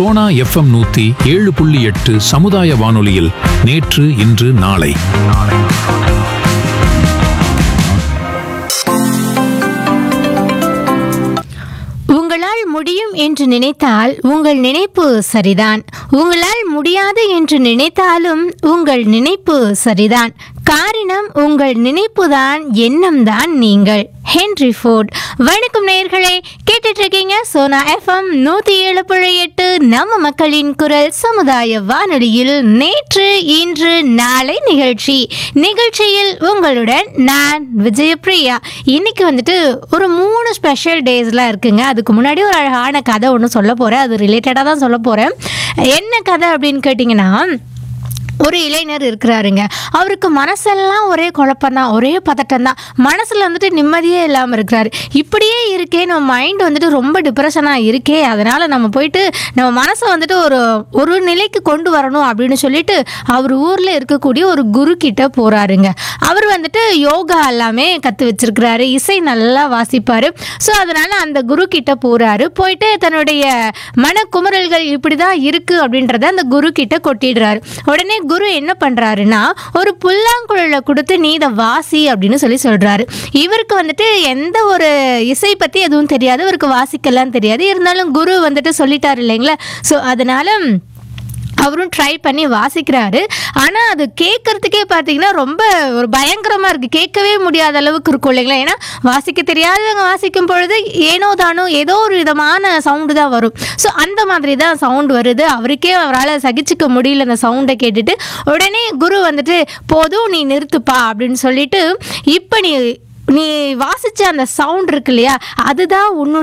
Sona FM நூத்தி ஏழு புள்ளி எட்டு சமுதாய வானொலியில் நேற்று இன்று நாளை உங்களால் முடியும் என்று நினைத்தால் உங்கள் நினைப்பு சரிதான் உங்களால் முடியாது என்று நினைத்தாலும் உங்கள் நினைப்பு சரிதான் காரணம் உங்கள் நினைப்புதான் எண்ணம்தான் நீங்கள் ஹென்ரி ஃபோர்ட் வணக்கம் நேயர்களே கேட்டுட்டு இருக்கீங்க சோனா எஃப்எம் நூத்தி ஏழு புள்ளி எட்டு நம்ம மக்களின் குரல் சமுதாய வானொலியில் நேற்று இன்று நாளை நிகழ்ச்சி நிகழ்ச்சியில் உங்களுடன் நான் விஜயபிரியா இன்னைக்கு வந்துட்டு ஒரு மூணு ஸ்பெஷல் டேஸ்லாம் இருக்குங்க அதுக்கு முன்னாடி ஒரு அழகான கதை ஒன்று சொல்ல போகிறேன் அது ரிலேட்டடாக தான் சொல்ல போகிறேன் என்ன கதை அப்படின்னு கேட்டிங்கன்னா ஒரு இளைஞர் இருக்கிறாருங்க அவருக்கு மனசெல்லாம் ஒரே குழப்பம் தான் ஒரே பதட்டம் தான் மனசில் வந்துட்டு நிம்மதியே இல்லாமல் இருக்கிறாரு இப்படியே இருக்கே நம்ம மைண்ட் வந்துட்டு ரொம்ப டிப்ரெஷனாக இருக்கே அதனால் நம்ம போயிட்டு நம்ம மனசை வந்துட்டு ஒரு ஒரு நிலைக்கு கொண்டு வரணும் அப்படின்னு சொல்லிட்டு அவர் ஊரில் இருக்கக்கூடிய ஒரு குரு கிட்ட போகிறாருங்க அவர் வந்துட்டு யோகா எல்லாமே கற்று வச்சிருக்கிறாரு இசை நல்லா வாசிப்பார் ஸோ அதனால் அந்த குரு கிட்ட போகிறாரு போயிட்டு தன்னுடைய மனக்குமுறல்கள் இப்படி தான் இருக்குது அப்படின்றத அந்த குரு கிட்ட கொட்டிடுறாரு உடனே குரு என்ன பண்ணுறாருன்னா ஒரு புல்லாங்குழலை கொடுத்து நீ இதை வாசி அப்படின்னு சொல்லி சொல்கிறாரு இவருக்கு வந்துட்டு எந்த ஒரு இசை பற்றி எதுவும் தெரியாது இவருக்கு வாசிக்கலாம் தெரியாது இருந்தாலும் குரு வந்துட்டு சொல்லிட்டாரு இல்லைங்களா ஸோ அதனால அவரும் ட்ரை பண்ணி வாசிக்கிறாரு ஆனால் அது கேட்கறதுக்கே பார்த்தீங்கன்னா ரொம்ப ஒரு பயங்கரமாக இருக்குது கேட்கவே முடியாத அளவுக்கு இருக்கும் இல்லைங்களா ஏன்னா வாசிக்க தெரியாதவங்க வாசிக்கும் பொழுது ஏனோ தானோ ஏதோ ஒரு விதமான சவுண்டு தான் வரும் ஸோ அந்த மாதிரி தான் சவுண்ட் வருது அவருக்கே அவரால் சகிச்சுக்க முடியல அந்த சவுண்டை கேட்டுட்டு உடனே குரு வந்துட்டு போதும் நீ நிறுத்துப்பா அப்படின்னு சொல்லிட்டு இப்போ நீ நீ வாசிச்ச அந்த சவுண்ட் இருக்கு இல்லையா அதுதான் உன்னுடைய